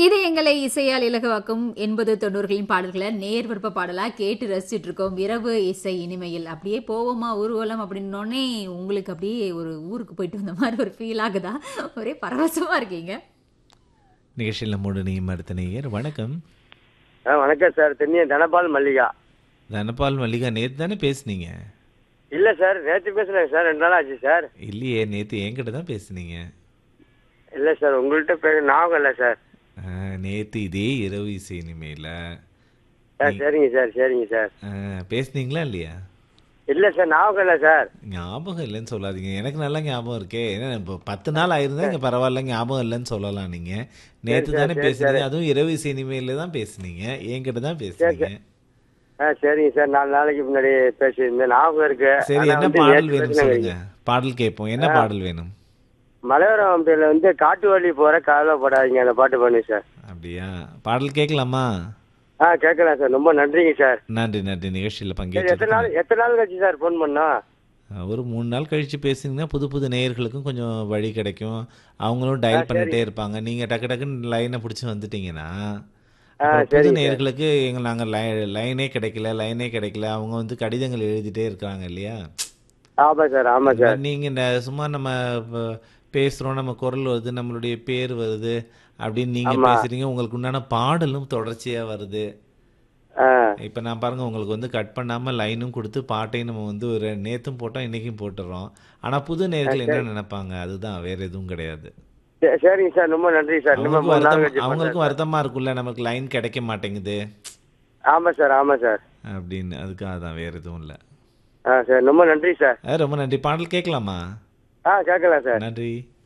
இது எங்களை இசையால் இலகுவாக்கும் எண்பது தொண்ணூறுகளின் பாடல்களை நேர் விருப்ப பாடலா கேட்டு ரசிச்சுட்டு இருக்கோம் இரவு இசை இனிமையில் அப்படியே போவோமா ஊர்வலம் அப்படின்னோடனே உங்களுக்கு அப்படியே ஒரு ஊருக்கு போயிட்டு வந்த மாதிரி ஒரு ஃபீல் ஆகுதா ஒரே பரவசமா இருக்கீங்க நிகழ்ச்சியில் நம்மோடு நீ அடுத்த நேயர் வணக்கம் ஆ வணக்கம் சார் தென்னிய தனபால் மல்லிகா தனபால் மல்லிகா நேற்று தானே பேசுனீங்க இல்ல சார் நேற்று பேசுனேன் சார் ரெண்டு நாள் ஆச்சு சார் இல்லையே நேற்று என்கிட்ட தான் பேசுனீங்க இல்ல சார் உங்கள்கிட்ட பேச ஞாபகம் இல்லை சார் நேற்று இதே இரவு இசை இனிமையில் சார் சரிங்க சார் சரிங்க சார் பேசுனீங்களா இல்லையா இல்ல சார் ஞாபகம் இல்லை சார் ஞாபகம் இல்லைன்னு சொல்லாதீங்க எனக்கு நல்லா ஞாபகம் இருக்கே ஏன்னா இப்போ பத்து நாள் ஆயிருந்தா இங்கே பரவாயில்ல ஞாபகம் இல்லைன்னு சொல்லலாம் நீங்க நேற்று தானே பேசுனீங்க அதுவும் இரவு இசை இனிமையில தான் பேசுனீங்க என்கிட்ட தான் பேசுனீங்க ஆ சரிங்க சார் நாலு நாளைக்கு முன்னாடி பேசியிருந்தேன் ஞாபகம் இருக்கு சரி ஆனா என்ன வந்து பாடல் நேத்து வேணும் பேசுனேன் சொல்லுங்க பாடல் கேட்போம் என்ன பாடல் வேணும் மலையோரம் பேர்ல வந்து காட்டு வழி போற கவலைப்படாதீங்க அந்த பாட்டு பண்ணி சார் அப்படியா பாடல் கேட்கலாமா ஆ கேட்கலாம் சார் ரொம்ப நன்றிங்க சார் நன்றி நன்றி நிகழ்ச்சியில் சரி எத்தனை நாள் பங்கேற்று எத்தனை நாள் கழிச்சு சார் ஃபோன் பண்ணா ஒரு மூணு நாள் கழிச்சு பேசுனீங்கன்னா புது புது நேயர்களுக்கும் கொஞ்சம் வழி கிடைக்கும் அவங்களும் டயல் பண்ணிட்டே இருப்பாங்க நீங்க டக்கு டக்குன்னு லைனை பிடிச்சி வந்துட்டீங்கன்னா அப்புறம் புது சரிங்க நேயர்களுக்கு எங்க நாங்க லை- லைனே கிடைக்கல லைனே கிடைக்கல அவங்க வந்து கடிதங்கள் எழுதிட்டே இருக்காங்க இல்லையா ஆமா சார் ஆமா சார் நீங்க இந்த சும்மா நம்ம ப- பேசுறோம் நம்ம குரல் வருது நம்மளுடைய பேர் வருது அப்படின்னு நீங்க ஆமா. பேசுறீங்க உங்களுக்கு உண்டான பாடலும் தொடர்ச்சியா வருது ஆ இப்போ நான் பாருங்க உங்களுக்கு வந்து கட் பண்ணாம லைனும் கொடுத்து பாட்டையும் நம்ம வந்து ஒரு நேத்தும் போட்டோம் இன்னைக்கும் போட்டுறோம் ஆனா புது நேர்கள் என்ன நினைப்பாங்க அதுதான் வேற எதுவும் கிடையாது சரி- சரிங்க சார் ரொம்ப நன்றி சார் இன்னும் அவங்களுக்கும் மூணு நாள் வருத்தம் கழிச்சு அவங்களுக்கும் பண்றேன் வருத்தமா இருக்குல்ல நமக்கு லைன் கிடைக்க மாட்டேங்குது சார். ஆமா சார் ஆமா சார் அப்படின்னு அதுக்காக தான் வேற எதுவும் இல்லை ஆ சார் ரொம்ப நன்றி சார் ரொம்ப நன்றி பாடல் கேட்கலாமா ஆ கேட்கலாம் சார் நன்றி